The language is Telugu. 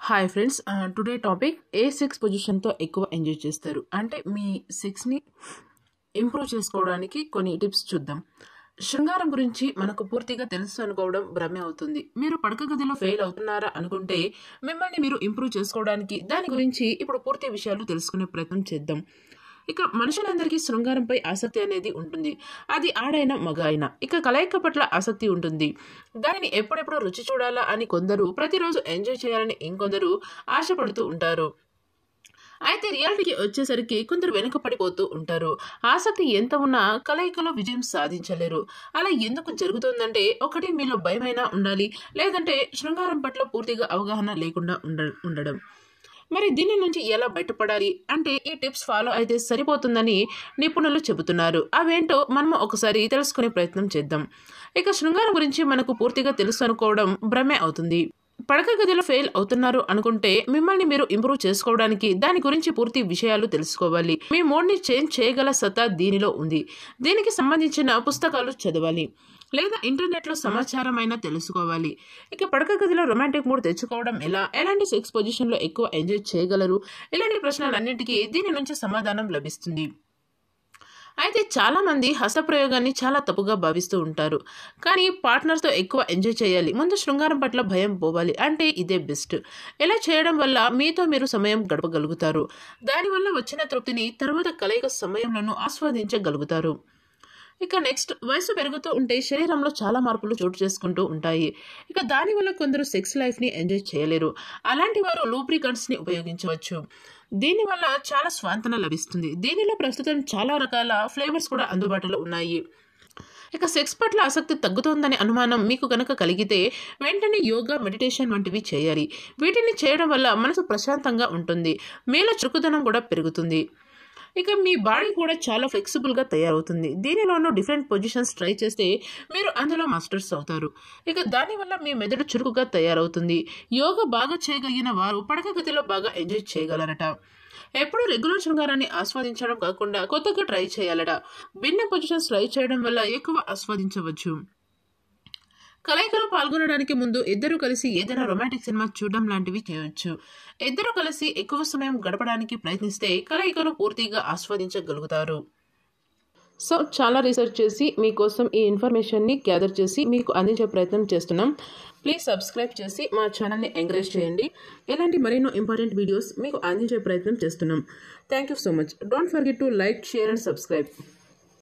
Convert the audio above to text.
హాయ్ ఫ్రెండ్స్ టుడే టాపిక్ ఏ సెక్స్ పొజిషన్తో ఎక్కువ ఎంజాయ్ చేస్తారు అంటే మీ సెక్స్ని ఇంప్రూవ్ చేసుకోవడానికి కొన్ని టిప్స్ చూద్దాం శృంగారం గురించి మనకు పూర్తిగా తెలుసు అనుకోవడం భ్రమే అవుతుంది మీరు పడక గదిలో ఫెయిల్ అవుతున్నారా అనుకుంటే మిమ్మల్ని మీరు ఇంప్రూవ్ చేసుకోవడానికి దాని గురించి ఇప్పుడు పూర్తి విషయాలు తెలుసుకునే ప్రయత్నం చేద్దాం ఇక మనుషులందరికీ శృంగారంపై ఆసక్తి అనేది ఉంటుంది అది ఆడైనా మగ అయినా ఇక కలయిక పట్ల ఆసక్తి ఉంటుంది దానిని ఎప్పుడెప్పుడు రుచి చూడాలా అని కొందరు ప్రతిరోజు ఎంజాయ్ చేయాలని ఇంకొందరు ఆశపడుతూ ఉంటారు అయితే రియాలిటీకి వచ్చేసరికి కొందరు వెనుక పడిపోతూ ఉంటారు ఆసక్తి ఎంత ఉన్నా కలయికలో విజయం సాధించలేరు అలా ఎందుకు జరుగుతుందంటే ఒకటి మీలో భయమైనా ఉండాలి లేదంటే శృంగారం పట్ల పూర్తిగా అవగాహన లేకుండా ఉండ ఉండడం మరి దీని నుంచి ఎలా బయటపడాలి అంటే ఈ టిప్స్ ఫాలో అయితే సరిపోతుందని నిపుణులు చెబుతున్నారు అవేంటో మనము ఒకసారి తెలుసుకునే ప్రయత్నం చేద్దాం ఇక శృంగారం గురించి మనకు పూర్తిగా తెలుసు అనుకోవడం భ్రమే అవుతుంది పడక గదిలో ఫెయిల్ అవుతున్నారు అనుకుంటే మిమ్మల్ని మీరు ఇంప్రూవ్ చేసుకోవడానికి దాని గురించి పూర్తి విషయాలు తెలుసుకోవాలి మీ మూడ్ని చేంజ్ చేయగల సత్తా దీనిలో ఉంది దీనికి సంబంధించిన పుస్తకాలు చదవాలి లేదా ఇంటర్నెట్లో సమాచారం అయినా తెలుసుకోవాలి ఇక పడక గదిలో రొమాంటిక్ మూడ్ తెచ్చుకోవడం ఎలా ఎలాంటి సెక్స్ పొజిషన్లో ఎక్కువ ఎంజాయ్ చేయగలరు ఇలాంటి ప్రశ్నలన్నింటికీ దీని నుంచి సమాధానం లభిస్తుంది అయితే చాలామంది హస్తప్రయోగాన్ని చాలా తప్పుగా భావిస్తూ ఉంటారు కానీ పార్ట్నర్తో ఎక్కువ ఎంజాయ్ చేయాలి ముందు శృంగారం పట్ల భయం పోవాలి అంటే ఇదే బెస్ట్ ఇలా చేయడం వల్ల మీతో మీరు సమయం గడపగలుగుతారు దానివల్ల వచ్చిన తృప్తిని తర్వాత కలయిక సమయంలోనూ ఆస్వాదించగలుగుతారు ఇక నెక్స్ట్ వయసు పెరుగుతూ ఉంటే శరీరంలో చాలా మార్పులు చోటు చేసుకుంటూ ఉంటాయి ఇక దానివల్ల కొందరు సెక్స్ లైఫ్ని ఎంజాయ్ చేయలేరు అలాంటి వారు లూబ్రికంట్స్ని ఉపయోగించవచ్చు దీనివల్ల చాలా స్వాంతన లభిస్తుంది దీనిలో ప్రస్తుతం చాలా రకాల ఫ్లేవర్స్ కూడా అందుబాటులో ఉన్నాయి ఇక సెక్స్ పట్ల ఆసక్తి తగ్గుతోందనే అనుమానం మీకు కనుక కలిగితే వెంటనే యోగా మెడిటేషన్ వంటివి చేయాలి వీటిని చేయడం వల్ల మనసు ప్రశాంతంగా ఉంటుంది మీలో చురుకుదనం కూడా పెరుగుతుంది ఇక మీ బాడీ కూడా చాలా ఫ్లెక్సిబుల్గా తయారవుతుంది దీనిలోనూ డిఫరెంట్ పొజిషన్స్ ట్రై చేస్తే మీరు అందులో మాస్టర్స్ అవుతారు ఇక దానివల్ల మీ మెదడు చురుకుగా తయారవుతుంది యోగా బాగా చేయగలిగిన వారు పడక గదిలో బాగా ఎంజాయ్ చేయగలరట ఎప్పుడు రెగ్యులర్ శృంగారాన్ని ఆస్వాదించడం కాకుండా కొత్తగా ట్రై చేయాలట భిన్న పొజిషన్స్ ట్రై చేయడం వల్ల ఎక్కువ ఆస్వాదించవచ్చు కలయికలో పాల్గొనడానికి ముందు ఇద్దరు కలిసి ఏదైనా రొమాంటిక్ సినిమా చూడడం లాంటివి చేయొచ్చు ఇద్దరు కలిసి ఎక్కువ సమయం గడపడానికి ప్రయత్నిస్తే కలయికను పూర్తిగా ఆస్వాదించగలుగుతారు సో చాలా రీసెర్చ్ చేసి మీకోసం ఈ ఇన్ఫర్మేషన్ని గ్యాదర్ చేసి మీకు అందించే ప్రయత్నం చేస్తున్నాం ప్లీజ్ సబ్స్క్రైబ్ చేసి మా ఛానల్ని ఎంకరేజ్ చేయండి ఇలాంటి మరెన్నో ఇంపార్టెంట్ వీడియోస్ మీకు అందించే ప్రయత్నం చేస్తున్నాం thank you so much don't forget to like share and subscribe